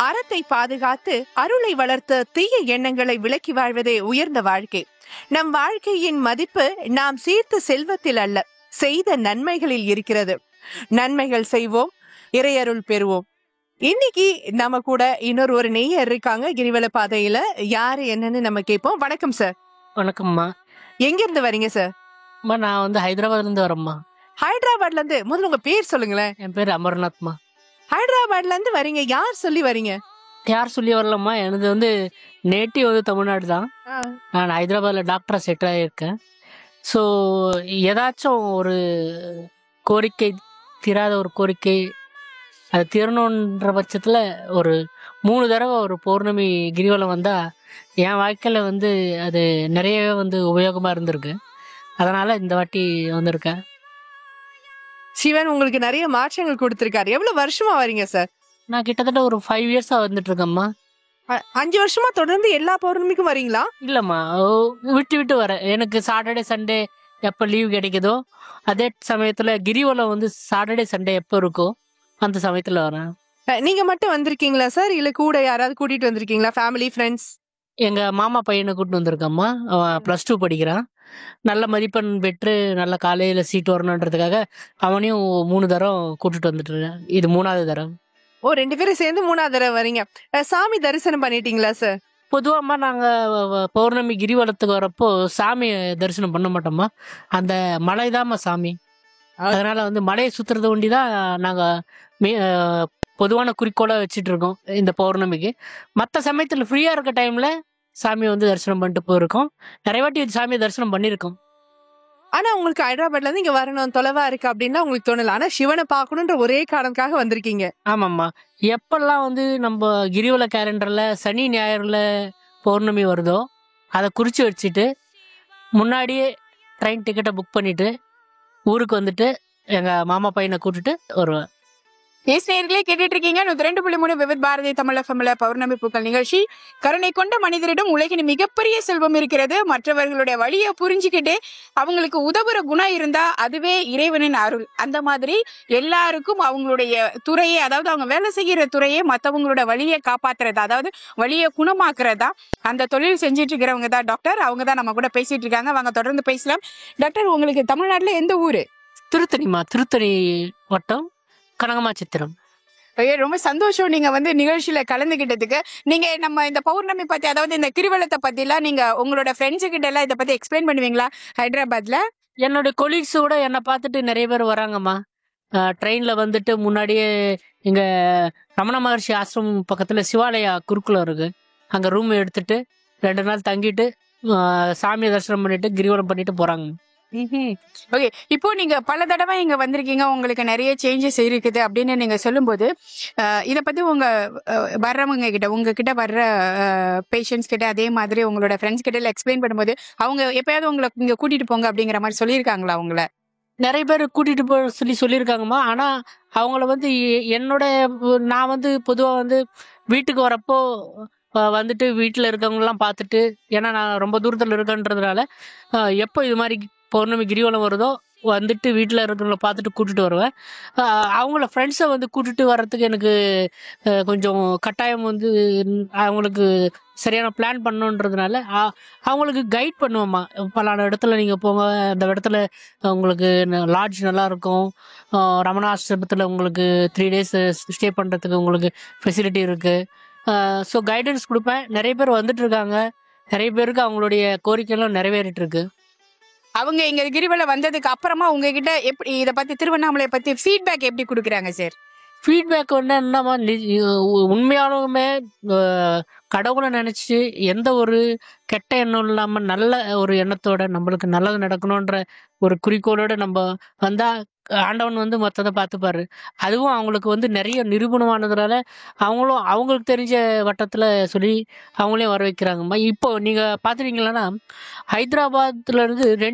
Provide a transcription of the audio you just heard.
அறத்தை பாதுகாத்து அருளை வளர்த்த தீய எண்ணங்களை விலக்கி வாழ்வதே உயர்ந்த வாழ்க்கை நம் வாழ்க்கையின் மதிப்பு நாம் சீர்த்த செல்வத்தில் அல்ல செய்த நன்மைகளில் இருக்கிறது நன்மைகள் செய்வோம் இறையருள் பெறுவோம் இன்னைக்கு நம்ம கூட இன்னொரு ஒரு நெய்யர் இருக்காங்க கிரிவல பாதையில யாரு என்னன்னு நம்ம கேட்போம் வணக்கம் சார் வணக்கம்மா எங்க இருந்து வரீங்க சார் அம்மா நான் வந்து ஹைதராபாத்ல இருந்து வரேம்மா ஹைதராபாத்ல இருந்து முதல்ல உங்க பேர் சொல்லுங்களேன் என் பேர் அமர்நாத்மா ஹைதராபாத்ல இருந்து வரீங்க யார் சொல்லி வரீங்க யார் சொல்லி வரலம்மா எனது வந்து நேட்டிவ் வந்து தமிழ்நாடு தான் நான் ஹைதராபாத்தில் டாக்டராக செட்டில் ஆகியிருக்கேன் ஸோ ஏதாச்சும் ஒரு கோரிக்கை தீராத ஒரு கோரிக்கை அது தீரணுன்ற பட்சத்தில் ஒரு மூணு தடவை ஒரு பௌர்ணமி கிரிவலம் வந்தால் என் வாழ்க்கையில் வந்து அது நிறையவே வந்து உபயோகமாக இருந்திருக்கு அதனால் இந்த வாட்டி வந்திருக்கேன் சிவன் உங்களுக்கு நிறைய மாற்றங்கள் கொடுத்திருக்காரு எவ்வளவு வருஷமா வரீங்க சார் நான் கிட்டத்தட்ட ஒரு ஃபைவ் இயர்ஸாக வந்துட்டு இருக்கேம்மா அ- அஞ்சு வருஷமா தொடர்ந்து எல்லா பௌர்ணமிக்கும் வரீங்களா இல்லைம்மா ஓ, விட்டு விட்டு வரேன் எனக்கு சாட்டர்டே சண்டே எப்போ லீவ் கிடைக்குதோ அதே சமயத்தில் கிரிவலம் வந்து சாட்டர்டே சண்டே எப்போ இருக்கோ அந்த சமயத்தில் வரேன் அ, நீங்க மட்டும் வந்திருக்கீங்களா சார் இல்ல கூட யாராவது கூட்டிட்டு வந்திருக்கீங்களா ஃபேமிலி ஃப்ரெண்ட்ஸ் எங்கள் மாமா பையனை கூட்டிட்டு வந்திருக்கம்மா அவன் ப்ளஸ் டூ படிக்கிறான் நல்ல மதிப்பெண் பெற்று நல்ல காலையில் சீட் வரணுன்றதுக்காக அவனையும் மூணு தரம் கூட்டிட்டு வந்துட்டு இருக்கேன். இது மூணாவது தரம் ஓ ரெண்டு பேரும் சேர்ந்து மூணாவது தடவை வரீங்க அ, சாமி தரிசனம் பண்ணிட்டீங்களா சார் பொதுவாக நாங்கள் பௌர்ணமி கிரிவலத்துக்கு வரப்போ சாமியை தரிசனம் பண்ண மாட்டோம்மா அந்த மலை சாமி அதனால வந்து மலையை சுத்துறது ஒண்டி தான் நாங்கள் பொதுவான குறிக்கோளாக வச்சுட்டு இருக்கோம் இந்த பௌர்ணமிக்கு மற்ற சமயத்தில் ஃப்ரீயாக இருக்க டைமில் சாமியை வந்து தரிசனம் பண்ணிட்டு போயிருக்கோம் நிறைய வாட்டி வந்து சாமியை தரிசனம் பண்ணியிருக்கோம் ஆனா உங்களுக்கு ஹைதராபாத்ல இருந்து இங்க வரணும் தொலைவா இருக்கு அப்படின்னா உங்களுக்கு தோணல ஆனா சிவனை பார்க்கணுன்ற ஒரே காரணத்துக்காக வந்திருக்கீங்க ஆமாம்மா எப்பெல்லாம் வந்து நம்ம கிரிவல கேலண்டரில் சனி ஞாயிறுல பௌர்ணமி வருதோ அதை குறித்து வச்சுட்டு முன்னாடியே ட்ரெயின் டிக்கெட்டை புக் பண்ணிவிட்டு ஊருக்கு வந்துட்டு எங்கள் மாமா பையனை கூட்டிட்டு வருவேன் எஸ் நேர்களே கேட்டுட்டு இருக்கீங்க நூத்தி ரெண்டு புள்ளி மூணு விவித் பாரதி தமிழ் எஃப்எம்ல பௌர்ணமி பூக்கள் நிகழ்ச்சி கருணை கொண்ட மனிதரிடம் உலகின் மிகப்பெரிய செல்வம் இருக்கிறது மற்றவர்களுடைய வழியை புரிஞ்சுக்கிட்டு அவங்களுக்கு உதவுற குணம் இருந்தா அதுவே இறைவனின் அருள் அந்த மாதிரி எல்லாருக்கும் அவங்களுடைய துறையை அதாவது அவங்க வேலை செய்கிற துறையை மற்றவங்களோட வழியை காப்பாத்துறது அதாவது வழியை குணமாக்குறதா அந்த தொழில் செஞ்சுட்டு இருக்கிறவங்க தான் டாக்டர் அவங்க தான் நம்ம கூட பேசிட்டு இருக்காங்க வாங்க தொடர்ந்து பேசலாம் டாக்டர் உங்களுக்கு தமிழ்நாட்டுல எந்த ஊரு திருத்தணிமா திருத்தணி வட்டம் கனகமா சித்திரம் ஐயோ ரொம்ப சந்தோஷம் நீங்க வந்து நிகழ்ச்சியில கலந்துகிட்டதுக்கு நீங்க நம்ம இந்த பௌர்ணமி பத்தி அதாவது இந்த கிரிவலத்தை பத்தி எல்லாம் நீங்க உங்களோட ஃப்ரெண்ட்ஸு கிட்ட எல்லாம் இதை பத்தி எக்ஸ்பிளைன் பண்ணுவீங்களா ஹைதராபாத்ல என்னுடைய கொலீக்ஸ் கூட என்னை பார்த்துட்டு நிறைய பேர் வராங்கம்மா ட்ரெயினில் வந்துட்டு முன்னாடியே எங்கள் ரமண மகர்ஷி ஆசிரமம் பக்கத்தில் சிவாலயா குருக்குலம் இருக்கு அங்கே ரூம் எடுத்துட்டு ரெண்டு நாள் தங்கிட்டு ஆஹ், சாமியை தரிசனம் பண்ணிட்டு கிரிவலம் பண்ணிட்டு போகிறாங்க ஓகே இப்போ நீங்க பல தடவை இங்க வந்திருக்கீங்க உங்களுக்கு நிறைய சேஞ்சஸ் இருக்குது அப்படின்னு நீங்க சொல்லும்போது அஹ், இத பத்தி உங்க அஹ், வர்றவங்க கிட்ட உங்ககிட்ட வர்ற பேஷண்ட்ஸ் கிட்ட அதே மாதிரி உங்களோட ஃப்ரெண்ட்ஸ் கிட்ட எல்லாம் எக்ஸ்பிளைன் பண்ணும்போது அவங்க எப்பயாவது உங்களை இங்க கூட்டிட்டு போங்க அப்படிங்கிற மாதிரி சொல்லியிருக்காங்களா உங்களை நிறைய பேர் கூட்டிட்டு போக சொல்லி சொல்லியிருக்காங்கம்மா ஆனால் அவங்கள வந்து எ- என்னோட நான் வந்து பொதுவாக வந்து வீட்டுக்கு வரப்போ அஹ், வந்துட்டு வீட்டில் இருக்கவங்கலாம் பார்த்துட்டு ஏன்னா நான் ரொம்ப தூரத்தில் இருக்கேன்றதுனால அஹ், எப்போ இது மாதிரி பௌர்ணமி கிரிவலம் வருதோ வந்துட்டு வீட்டில் இருக்கிறவங்கள பார்த்துட்டு கூட்டிட்டு வருவேன் அஹ், அவங்கள ஃப்ரெண்ட்ஸை வந்து கூட்டிட்டு வர்றதுக்கு எனக்கு அஹ், கொஞ்சம் கட்டாயம் வந்து ம், அவங்களுக்கு சரியான பிளான் பண்ணணுன்றதுனால அ- அவங்களுக்கு கைட் பண்ணுவேம்மா பலான இடத்துல நீங்கள் போங்க அந்த இடத்துல உங்களுக்கு லாட்ஜ் நல்லா இருக்கும் அஹ் ரமணாசிரமத்தில் உங்களுக்கு த்ரீ டேஸ் ஸ்டே பண்ணுறதுக்கு உங்களுக்கு ஃபெசிலிட்டி இருக்குது ஸோ கைடன்ஸ் கொடுப்பேன் நிறைய பேர் வந்துட்டு இருக்காங்க நிறைய பேருக்கு அவங்களுடைய கோரிக்கைகளும் நிறைவேறிட்டு இருக்கு அவங்க இங்க கிரிவலம் வந்ததுக்கு அப்புறமா உங்ககிட்ட எப்படி இத பத்தி திருவண்ணாமலை பத்தி ஃபீட்பேக் எப்படி கொடுக்குறாங்க சார் ஃபீட்பேக் வந்து என்னமா நி- உ- உண்மையாலுமே அஹ், கடவுளை நினச்சி எந்த ஒரு கெட்ட எண்ணம் இல்லாமல் நல்ல ஒரு எண்ணத்தோட நம்மளுக்கு நல்லது நடக்கணுன்ற ஒரு குறிக்கோளோட நம்ம வந்தால் ஆண்டவன் வந்து மொத்தத்தை பார்த்துப்பாரு அதுவும் அவங்களுக்கு வந்து நிறைய நிரூபணமானதுனால அவங்களும் அவங்களுக்கு தெரிஞ்ச வட்டத்தில் சொல்லி அவங்களையும் வர வைக்கிறாங்கம்மா இப்போ நீங்கள் பார்த்துட்டீங்களன்னா ஹைதராபாத்ல இருந்து ரெண்டு